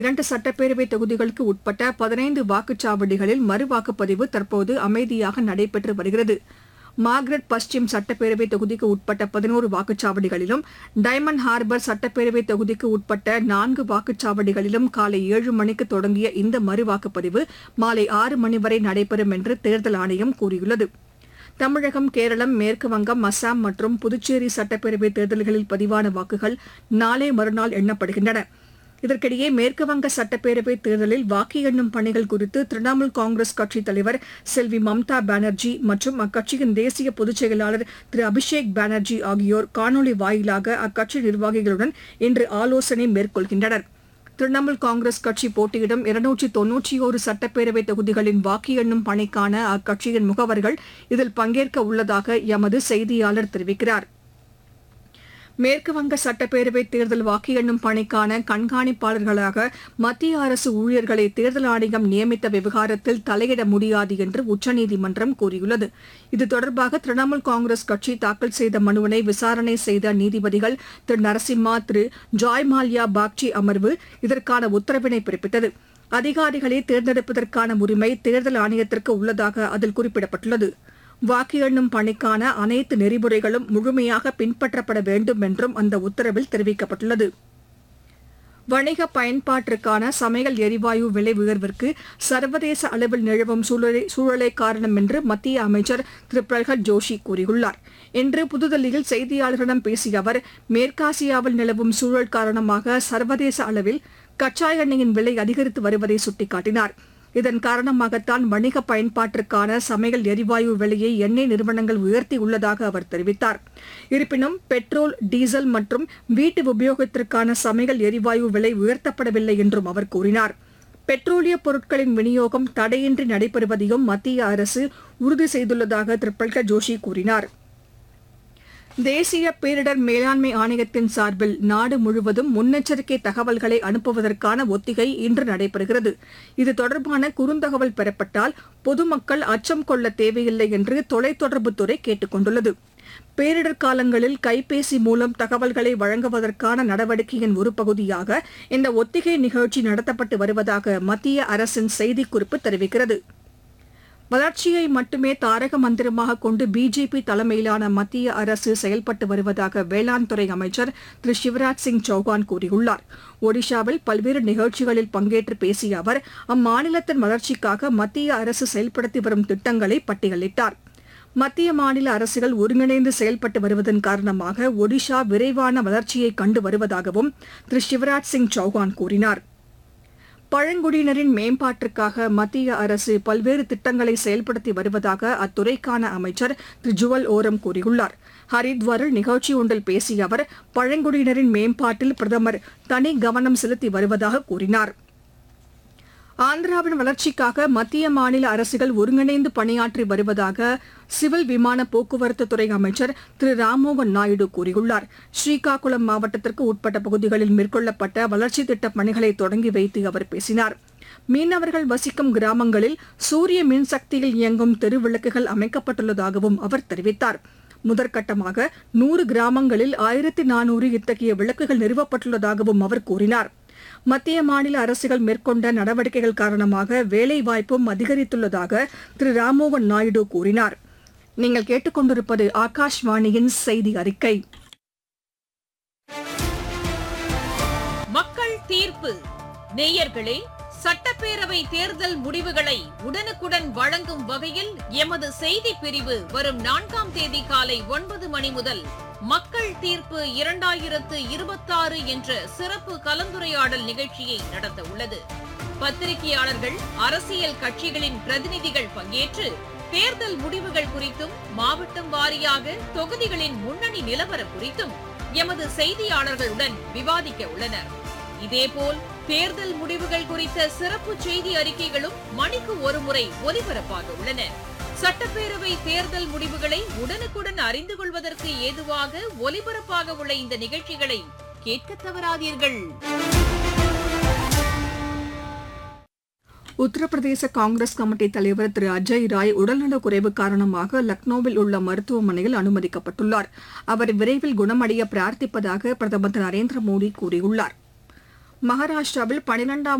இரண்டு சட்டப்பேரவை தொகுதிகளுக்கு உட்பட்ட பதினைந்து வாக்குச்சாவடிகளில் மறுவாக்குப்பதிவு தற்போது அமைதியாக நடைபெற்று வருகிறது மார்க்ரெட் பஸ்டிம் சட்டப்பேரவை தொகுதிக்கு உட்பட்ட பதினோரு வாக்குச்சாவடிகளிலும் டைமண்ட் ஹார்பர் சட்டப்பேரவை தொகுதிக்கு உட்பட்ட நான்கு வாக்குச்சாவடிகளிலும் காலை ஏழு மணிக்கு தொடங்கிய இந்த மறுவாக்குப்பதிவு மாலை ஆறு மணி வரை நடைபெறும் என்று தேர்தல் ஆணையம் கூறியுள்ளது தமிழகம் கேரளம் மேற்கு வங்கம் அஸ்ஸாம் மற்றும் புதுச்சேரி சட்டப்பேரவை தேர்தல்களில் பதிவான வாக்குகள் நாளை மறுநாள் எண்ணப்படுகின்றன இதற்கிடையே மேற்குவங்க சட்டப்பேரவை தேர்தலில் வாக்கு எண்ணும் பணிகள் குறித்து திரிணாமுல் காங்கிரஸ் கட்சித் தலைவர் செல்வி மம்தா பானர்ஜி மற்றும் அக்கட்சியின் தேசிய பொதுச் செயலாளர் திரு அபிஷேக் பானர்ஜி ஆகியோர் காணொலி வாயிலாக அக்கட்சி நிர்வாகிகளுடன் இன்று ஆலோசனை மேற்கொள்கின்றனர் திரிணாமுல் காங்கிரஸ் கட்சி போட்டியிடும் இருநூற்றி தொன்னூற்றி ஒரு சட்டப்பேரவை தொகுதிகளின் வாக்கு எண்ணும் பணிக்கான அக்கட்சியின் முகவர்கள் இதில் பங்கேற்க உள்ளதாக எமது செய்தியாளர் தெரிவிக்கிறார் மேற்கு வங்க சட்டப்பேரவை தேர்தல் வாக்கு எண்ணும் பணிக்கான கண்காணிப்பாளர்களாக மத்திய அரசு ஊழியர்களை தேர்தல் ஆணையம் நியமித்த விவகாரத்தில் தலையிட முடியாது என்று உச்சநீதிமன்றம் கூறியுள்ளது இது தொடர்பாக திரிணாமுல் காங்கிரஸ் கட்சி தாக்கல் செய்த மனுவினை விசாரணை செய்த நீதிபதிகள் திரு நரசிம்மா திரு ஜாய் மால்யா பாக்சி அமர்வு இதற்கான உத்தரவினை பிறப்பித்தது அதிகாரிகளை தேர்ந்தெடுப்பதற்கான உரிமை தேர்தல் ஆணையத்திற்கு உள்ளதாக அதில் குறிப்பிடப்பட்டுள்ளது வாக்கு எண்ணும் பணிக்கான அனைத்து நெறிமுறைகளும் முழுமையாக பின்பற்றப்பட வேண்டும் என்றும் அந்த உத்தரவில் தெரிவிக்கப்பட்டுள்ளது வணிக பயன்பாட்டிற்கான சமையல் எரிவாயு விலை உயர்விற்கு சர்வதேச அளவில் நிலவும் சூழலை சூழலே காரணம் என்று மத்திய அமைச்சர் திரு பிரகத் ஜோஷி கூறியுள்ளார் இன்று புதுதில்லியில் செய்தியாளர்களிடம் பேசிய அவர் மேற்காசியாவில் நிலவும் சூழல் காரணமாக சர்வதேச அளவில் கச்சா எண்ணெயின் விலை அதிகரித்து வருவதை சுட்டிக்காட்டினார் இதன் காரணமாகத்தான் வணிக பயன்பாட்டிற்கான சமையல் எரிவாயு விலையை எண்ணெய் நிறுவனங்கள் உயர்த்தியுள்ளதாக அவர் தெரிவித்தார் இருப்பினும் பெட்ரோல் டீசல் மற்றும் வீட்டு உபயோகத்திற்கான சமையல் எரிவாயு விலை உயர்த்தப்படவில்லை என்றும் அவர் கூறினார் பெட்ரோலிய பொருட்களின் விநியோகம் தடையின்றி நடைபெறுவதையும் மத்திய அரசு உறுதி செய்துள்ளதாக திரு பிரல்கா ஜோஷி கூறினார் தேசிய பேரிடர் மேலாண்மை ஆணையத்தின் சார்பில் நாடு முழுவதும் முன்னெச்சரிக்கை தகவல்களை அனுப்புவதற்கான ஒத்திகை இன்று நடைபெறுகிறது இது தொடர்பான குறுந்தகவல் பெறப்பட்டால் பொதுமக்கள் அச்சம் கொள்ள தேவையில்லை என்று தொலைத்தொடர்புத்துறை கேட்டுக் கொண்டுள்ளது பேரிடர் காலங்களில் கைபேசி மூலம் தகவல்களை வழங்குவதற்கான நடவடிக்கையின் ஒரு பகுதியாக இந்த ஒத்திகை நிகழ்ச்சி நடத்தப்பட்டு வருவதாக மத்திய அரசின் செய்திக்குறிப்பு தெரிவிக்கிறது வளர்ச்சியை மட்டுமே தாரக மந்திரமாக கொண்டு பிஜேபி தலைமையிலான மத்திய அரசு செயல்பட்டு வருவதாக வேளாண் துறை அமைச்சர் திரு சிவராஜ் சிங் சௌகான் கூறியுள்ளார் ஒடிஷாவில் பல்வேறு நிகழ்ச்சிகளில் பங்கேற்று பேசிய அவர் அம்மாநிலத்தின் வளர்ச்சிக்காக மத்திய அரசு செயல்படுத்தி வரும் திட்டங்களை பட்டியலிட்டார் மத்திய மாநில அரசுகள் ஒருங்கிணைந்து செயல்பட்டு வருவதன் காரணமாக ஒடிஷா விரைவான வளர்ச்சியை கண்டு வருவதாகவும் திரு சிவராஜ் சிங் சௌகான் கூறினார் பழங்குடியினரின் மேம்பாட்டிற்காக மத்திய அரசு பல்வேறு திட்டங்களை செயல்படுத்தி வருவதாக அத்துறைக்கான அமைச்சர் திரு ஜுவல் ஓரம் கூறியுள்ளார் ஹரித்வாரில் நிகழ்ச்சி ஒன்றில் பேசிய அவர் பழங்குடியினரின் மேம்பாட்டில் பிரதமர் தனி கவனம் செலுத்தி வருவதாக கூறினார் ஆந்திராவின் வளர்ச்சிக்காக மத்திய மாநில அரசுகள் ஒருங்கிணைந்து பணியாற்றி வருவதாக சிவில் விமான போக்குவரத்து துறை அமைச்சர் திரு ராம்மோகன் நாயுடு கூறியுள்ளார் ஸ்ரீகாகுளம் மாவட்டத்திற்கு உட்பட்ட பகுதிகளில் மேற்கொள்ளப்பட்ட வளர்ச்சித் திட்டப் பணிகளை தொடங்கி வைத்து அவர் பேசினார் மீனவர்கள் வசிக்கும் கிராமங்களில் சூரிய மின்சக்தியில் இயங்கும் தெருவிளக்குகள் அமைக்கப்பட்டுள்ளதாகவும் அவர் தெரிவித்தார் முதற்கட்டமாக நூறு கிராமங்களில் ஆயிரத்தி நானூறு இத்தகைய விளக்குகள் நிறுவப்பட்டுள்ளதாகவும் அவர் கூறினார் மத்திய மாநில அரசுகள் மேற்கொண்ட நடவடிக்கைகள் காரணமாக வேலைவாய்ப்பும் அதிகரித்துள்ளதாக திரு ராம்மோகன் நாயுடு கூறினார் நீங்கள் கேட்டுக்கொண்டிருப்பது ஆகாஷ்வாணியின் செய்தி அறிக்கை மக்கள் தீர்ப்பு நேயர்களே சட்டப்பேரவை தேர்தல் முடிவுகளை உடனுக்குடன் வழங்கும் வகையில் எமது செய்தி பிரிவு வரும் நான்காம் தேதி காலை ஒன்பது மணி முதல் மக்கள் தீர்ப்பு இரண்டாயிரத்து இருபத்தாறு என்ற சிறப்பு கலந்துரையாடல் நிகழ்ச்சியை நடத்த உள்ளது பத்திரிகையாளர்கள் அரசியல் கட்சிகளின் பிரதிநிதிகள் பங்கேற்று தேர்தல் முடிவுகள் குறித்தும் மாவட்டம் வாரியாக தொகுதிகளின் முன்னணி நிலவரம் குறித்தும் எமது செய்தியாளர்களுடன் விவாதிக்க உள்ளனர் இதேபோல் தேர்தல் முடிவுகள் குறித்த சிறப்பு செய்தி அறிக்கைகளும் மணிக்கு ஒருமுறை ஒலிபரப்பாக உள்ளன சட்டப்பேரவை தேர்தல் முடிவுகளை உடனுக்குடன் அறிந்து கொள்வதற்கு ஏதுவாக ஒலிபரப்பாக உள்ள இந்த நிகழ்ச்சிகளை கேட்க தவறாதீர்கள் உத்தரப்பிரதேச காங்கிரஸ் கமிட்டி தலைவர் திரு அஜய் ராய் உடல்நலக் குறைவு காரணமாக லக்னோவில் உள்ள மருத்துவமனையில் அனுமதிக்கப்பட்டுள்ளார் அவர் விரைவில் குணமடைய பிரார்த்திப்பதாக பிரதமர் திரு நரேந்திர மோடி கூறியுள்ளார் மகாராஷ்டிராவில் பனிரெண்டாம்